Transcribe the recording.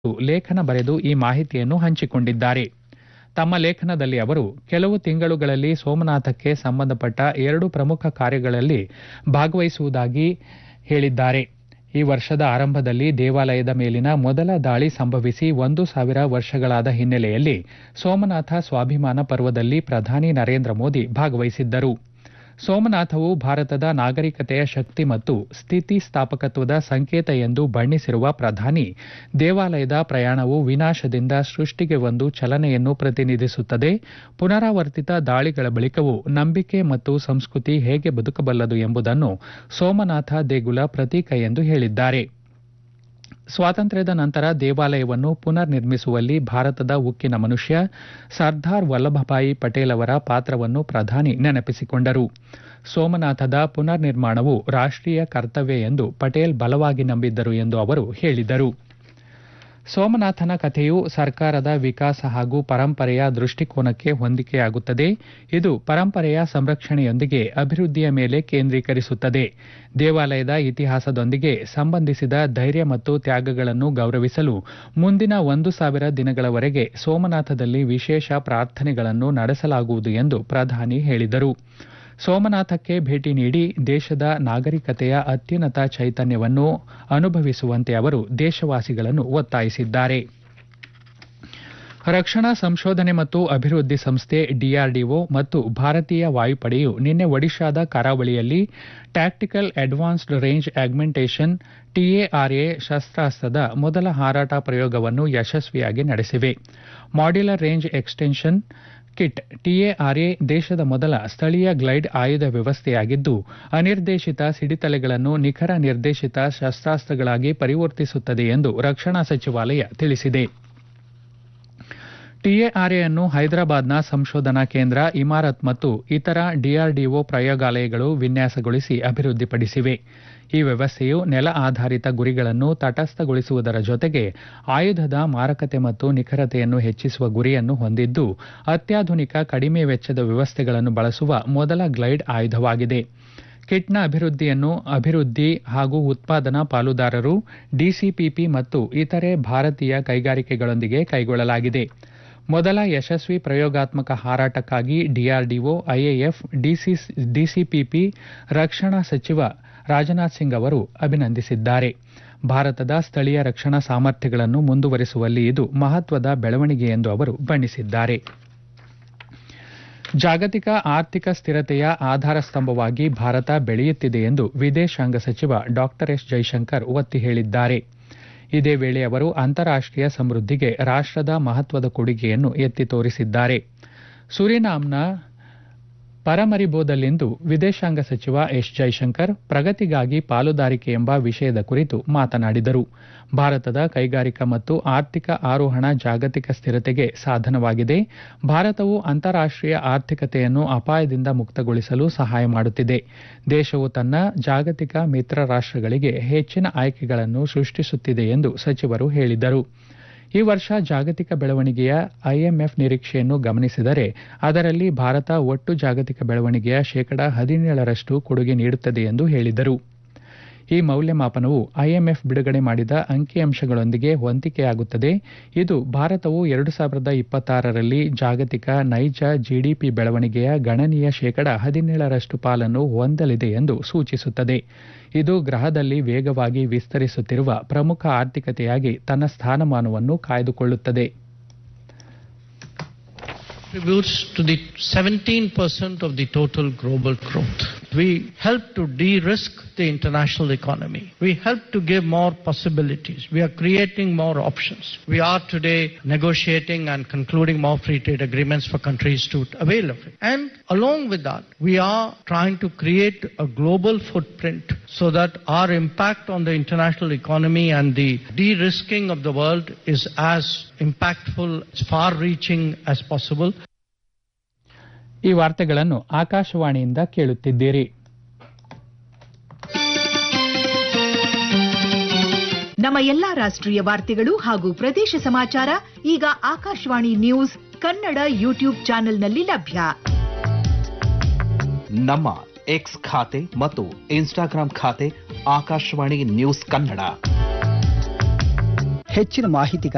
ಲೇಖನ ಬರೆದು ಈ ಮಾಹಿತಿಯನ್ನು ಹಂಚಿಕೊಂಡಿದ್ದಾರೆ ತಮ್ಮ ಲೇಖನದಲ್ಲಿ ಅವರು ಕೆಲವು ತಿಂಗಳುಗಳಲ್ಲಿ ಸೋಮನಾಥಕ್ಕೆ ಸಂಬಂಧಪಟ್ಟ ಎರಡು ಪ್ರಮುಖ ಕಾರ್ಯಗಳಲ್ಲಿ ಭಾಗವಹಿಸುವುದಾಗಿ ಹೇಳಿದ್ದಾರೆ ಈ ವರ್ಷದ ಆರಂಭದಲ್ಲಿ ದೇವಾಲಯದ ಮೇಲಿನ ಮೊದಲ ದಾಳಿ ಸಂಭವಿಸಿ ಒಂದು ಸಾವಿರ ವರ್ಷಗಳಾದ ಹಿನ್ನೆಲೆಯಲ್ಲಿ ಸೋಮನಾಥ ಸ್ವಾಭಿಮಾನ ಪರ್ವದಲ್ಲಿ ಪ್ರಧಾನಿ ನರೇಂದ್ರ ಮೋದಿ ಭಾಗವಹಿಸಿದ್ದರು ಸೋಮನಾಥವು ಭಾರತದ ನಾಗರಿಕತೆಯ ಶಕ್ತಿ ಮತ್ತು ಸ್ಥಿತಿಸ್ಥಾಪಕತ್ವದ ಸಂಕೇತ ಎಂದು ಬಣ್ಣಿಸಿರುವ ಪ್ರಧಾನಿ ದೇವಾಲಯದ ಪ್ರಯಾಣವು ವಿನಾಶದಿಂದ ಸೃಷ್ಟಿಗೆ ಒಂದು ಚಲನೆಯನ್ನು ಪ್ರತಿನಿಧಿಸುತ್ತದೆ ಪುನರಾವರ್ತಿತ ದಾಳಿಗಳ ಬಳಿಕವೂ ನಂಬಿಕೆ ಮತ್ತು ಸಂಸ್ಕೃತಿ ಹೇಗೆ ಬದುಕಬಲ್ಲದು ಎಂಬುದನ್ನು ಸೋಮನಾಥ ದೇಗುಲ ಪ್ರತೀಕ ಎಂದು ಹೇಳಿದ್ದಾರೆ ಸ್ವಾತಂತ್ರ್ಯದ ನಂತರ ದೇವಾಲಯವನ್ನು ಪುನರ್ ನಿರ್ಮಿಸುವಲ್ಲಿ ಭಾರತದ ಉಕ್ಕಿನ ಮನುಷ್ಯ ಸರ್ದಾರ್ ವಲ್ಲಭಭಾಯಿ ಪಟೇಲ್ ಅವರ ಪಾತ್ರವನ್ನು ಪ್ರಧಾನಿ ನೆನಪಿಸಿಕೊಂಡರು ಸೋಮನಾಥದ ಪುನರ್ ನಿರ್ಮಾಣವು ರಾಷ್ಟೀಯ ಕರ್ತವ್ಯ ಎಂದು ಪಟೇಲ್ ಬಲವಾಗಿ ನಂಬಿದ್ದರು ಎಂದು ಅವರು ಹೇಳಿದರು ಸೋಮನಾಥನ ಕಥೆಯು ಸರ್ಕಾರದ ವಿಕಾಸ ಹಾಗೂ ಪರಂಪರೆಯ ದೃಷ್ಟಿಕೋನಕ್ಕೆ ಹೊಂದಿಕೆಯಾಗುತ್ತದೆ ಇದು ಪರಂಪರೆಯ ಸಂರಕ್ಷಣೆಯೊಂದಿಗೆ ಅಭಿವೃದ್ಧಿಯ ಮೇಲೆ ಕೇಂದ್ರೀಕರಿಸುತ್ತದೆ ದೇವಾಲಯದ ಇತಿಹಾಸದೊಂದಿಗೆ ಸಂಬಂಧಿಸಿದ ಧೈರ್ಯ ಮತ್ತು ತ್ಯಾಗಗಳನ್ನು ಗೌರವಿಸಲು ಮುಂದಿನ ಒಂದು ಸಾವಿರ ದಿನಗಳವರೆಗೆ ಸೋಮನಾಥದಲ್ಲಿ ವಿಶೇಷ ಪ್ರಾರ್ಥನೆಗಳನ್ನು ನಡೆಸಲಾಗುವುದು ಎಂದು ಪ್ರಧಾನಿ ಹೇಳಿದರು ಸೋಮನಾಥಕ್ಕೆ ಭೇಟಿ ನೀಡಿ ದೇಶದ ನಾಗರಿಕತೆಯ ಅತ್ಯುನ್ನತ ಚೈತನ್ಯವನ್ನು ಅನುಭವಿಸುವಂತೆ ಅವರು ದೇಶವಾಸಿಗಳನ್ನು ಒತ್ತಾಯಿಸಿದ್ದಾರೆ ರಕ್ಷಣಾ ಸಂಶೋಧನೆ ಮತ್ತು ಅಭಿವೃದ್ಧಿ ಸಂಸ್ಥೆ ಡಿಆರ್ಡಿಒ ಮತ್ತು ಭಾರತೀಯ ವಾಯುಪಡೆಯು ನಿನ್ನೆ ಒಡಿಶಾದ ಕರಾವಳಿಯಲ್ಲಿ tactical advanced range augmentation TARA ಶಸ್ತ್ರಾಸ್ತ್ರದ ಮೊದಲ ಹಾರಾಟ ಪ್ರಯೋಗವನ್ನು ಯಶಸ್ವಿಯಾಗಿ ನಡೆಸಿವೆ modular range extension kit TARA ದೇಶದ ಮೊದಲ ಸ್ಥಳೀಯ ಗ್ಲೈಡ್ ಆಯುಧ ವ್ಯವಸ್ಥೆಯಾಗಿದ್ದು ಅನಿರ್ದೇಶಿತ ಸಿಡಿತಲೆಗಳನ್ನು ನಿಖರ ನಿರ್ದೇಶಿತ ಶಸ್ತ್ರಾಸ್ತ್ರಗಳಾಗಿ ಪರಿವರ್ತಿಸುತ್ತದೆ ಎಂದು ರಕ್ಷಣಾ ಸಚಿವಾಲಯ ತಿಳಿಸಿದೆ ಟಿಎಆರ್ಎ ಅನ್ನು ಹೈದರಾಬಾದ್ನ ಸಂಶೋಧನಾ ಕೇಂದ್ರ ಇಮಾರತ್ ಮತ್ತು ಇತರ ಡಿಆರ್ಡಿಒ ಪ್ರಯೋಗಾಲಯಗಳು ವಿನ್ಯಾಸಗೊಳಿಸಿ ಅಭಿವೃದ್ಧಿಪಡಿಸಿವೆ ಈ ವ್ಯವಸ್ಥೆಯು ನೆಲ ಆಧಾರಿತ ಗುರಿಗಳನ್ನು ತಟಸ್ಥಗೊಳಿಸುವುದರ ಜೊತೆಗೆ ಆಯುಧದ ಮಾರಕತೆ ಮತ್ತು ನಿಖರತೆಯನ್ನು ಹೆಚ್ಚಿಸುವ ಗುರಿಯನ್ನು ಹೊಂದಿದ್ದು ಅತ್ಯಾಧುನಿಕ ಕಡಿಮೆ ವೆಚ್ಚದ ವ್ಯವಸ್ಥೆಗಳನ್ನು ಬಳಸುವ ಮೊದಲ ಗ್ಲೈಡ್ ಆಯುಧವಾಗಿದೆ ಕಿಟ್ನ ಅಭಿವೃದ್ಧಿಯನ್ನು ಅಭಿವೃದ್ಧಿ ಹಾಗೂ ಉತ್ಪಾದನಾ ಪಾಲುದಾರರು ಡಿಸಿಪಿಪಿ ಮತ್ತು ಇತರೆ ಭಾರತೀಯ ಕೈಗಾರಿಕೆಗಳೊಂದಿಗೆ ಕೈಗೊಳ್ಳಲಾಗಿದೆ ಮೊದಲ ಯಶಸ್ವಿ ಪ್ರಯೋಗಾತ್ಮಕ ಹಾರಾಟಕ್ಕಾಗಿ ಡಿಆರ್ಡಿಒ ಐಎಎಫ್ ಡಿಸಿಪಿಪಿ ರಕ್ಷಣಾ ಸಚಿವ ರಾಜನಾಥ್ ಸಿಂಗ್ ಅವರು ಅಭಿನಂದಿಸಿದ್ದಾರೆ ಭಾರತದ ಸ್ಥಳೀಯ ರಕ್ಷಣಾ ಸಾಮರ್ಥ್ಯಗಳನ್ನು ಮುಂದುವರಿಸುವಲ್ಲಿ ಇದು ಮಹತ್ವದ ಬೆಳವಣಿಗೆ ಎಂದು ಅವರು ಬಣ್ಣಿಸಿದ್ದಾರೆ ಜಾಗತಿಕ ಆರ್ಥಿಕ ಸ್ಥಿರತೆಯ ಆಧಾರ ಸ್ತಂಭವಾಗಿ ಭಾರತ ಬೆಳೆಯುತ್ತಿದೆ ಎಂದು ವಿದೇಶಾಂಗ ಸಚಿವ ಡಾ ಎಸ್ ಜೈಶಂಕರ್ ಒತ್ತಿ ಹೇಳಿದ್ದಾರೆ ಇದೇ ವೇಳೆ ಅವರು ಅಂತಾರಾಷ್ಟೀಯ ಸಮೃದ್ಧಿಗೆ ರಾಷ್ಟದ ಮಹತ್ವದ ಕೊಡುಗೆಯನ್ನು ಎತ್ತಿ ತೋರಿಸಿದ್ದಾರೆ ಸುರಿನಾಮ್ನ ಪರಮರಿಬೋದಲ್ಲಿಂದು ವಿದೇಶಾಂಗ ಸಚಿವ ಎಸ್ ಜೈಶಂಕರ್ ಪ್ರಗತಿಗಾಗಿ ಪಾಲುದಾರಿಕೆ ಎಂಬ ವಿಷಯದ ಕುರಿತು ಮಾತನಾಡಿದರು ಭಾರತದ ಕೈಗಾರಿಕಾ ಮತ್ತು ಆರ್ಥಿಕ ಆರೋಹಣ ಜಾಗತಿಕ ಸ್ಥಿರತೆಗೆ ಸಾಧನವಾಗಿದೆ ಭಾರತವು ಅಂತಾರಾಷ್ಟೀಯ ಆರ್ಥಿಕತೆಯನ್ನು ಅಪಾಯದಿಂದ ಮುಕ್ತಗೊಳಿಸಲು ಸಹಾಯ ಮಾಡುತ್ತಿದೆ ದೇಶವು ತನ್ನ ಜಾಗತಿಕ ಮಿತ್ರ ರಾಷ್ಟಗಳಿಗೆ ಹೆಚ್ಚಿನ ಆಯ್ಕೆಗಳನ್ನು ಸೃಷ್ಟಿಸುತ್ತಿದೆ ಎಂದು ಸಚಿವರು ಹೇಳಿದರು ಈ ವರ್ಷ ಜಾಗತಿಕ ಬೆಳವಣಿಗೆಯ ಐಎಂಎಫ್ ನಿರೀಕ್ಷೆಯನ್ನು ಗಮನಿಸಿದರೆ ಅದರಲ್ಲಿ ಭಾರತ ಒಟ್ಟು ಜಾಗತಿಕ ಬೆಳವಣಿಗೆಯ ಶೇಕಡ ಹದಿನೇಳರಷ್ಟು ಕೊಡುಗೆ ನೀಡುತ್ತದೆ ಎಂದು ಹೇಳಿದರು ಈ ಮೌಲ್ಯಮಾಪನವು ಐಎಂಎಫ್ ಬಿಡುಗಡೆ ಮಾಡಿದ ಅಂಕಿಅಂಶಗಳೊಂದಿಗೆ ಹೊಂದಿಕೆಯಾಗುತ್ತದೆ ಇದು ಭಾರತವು ಎರಡು ಸಾವಿರದ ಇಪ್ಪತ್ತಾರರಲ್ಲಿ ಜಾಗತಿಕ ನೈಜ ಜಿಡಿಪಿ ಬೆಳವಣಿಗೆಯ ಗಣನೀಯ ಶೇಕಡ ಹದಿನೇಳರಷ್ಟು ಪಾಲನ್ನು ಹೊಂದಲಿದೆ ಎಂದು ಸೂಚಿಸುತ್ತದೆ ಇದು ಗ್ರಹದಲ್ಲಿ ವೇಗವಾಗಿ ವಿಸ್ತರಿಸುತ್ತಿರುವ ಪ್ರಮುಖ ಆರ್ಥಿಕತೆಯಾಗಿ ತನ್ನ ಸ್ಥಾನಮಾನವನ್ನು ಕಾಯ್ದುಕೊಳ್ಳುತ್ತದೆ contributes to the 17% of the total global growth. We help to de-risk the international economy. We help to give more possibilities. We are creating more options. We are today negotiating and concluding more free trade agreements for countries to avail of it. And along with that, we are trying to create a global footprint so that our impact on the international economy and the de-risking of the world is as impactful, as far-reaching as possible. ಈ ವಾರ್ತೆಗಳನ್ನು ಆಕಾಶವಾಣಿಯಿಂದ ಕೇಳುತ್ತಿದ್ದೀರಿ ನಮ್ಮ ಎಲ್ಲಾ ರಾಷ್ಟ್ರೀಯ ವಾರ್ತೆಗಳು ಹಾಗೂ ಪ್ರದೇಶ ಸಮಾಚಾರ ಈಗ ಆಕಾಶವಾಣಿ ನ್ಯೂಸ್ ಕನ್ನಡ ಯೂಟ್ಯೂಬ್ ಚಾನೆಲ್ನಲ್ಲಿ ಲಭ್ಯ ನಮ್ಮ ಎಕ್ಸ್ ಖಾತೆ ಮತ್ತು ಇನ್ಸ್ಟಾಗ್ರಾಂ ಖಾತೆ ಆಕಾಶವಾಣಿ ನ್ಯೂಸ್ ಕನ್ನಡ ಹೆಚ್ಚಿನ ಮಾಹಿತಿಗಾಗಿ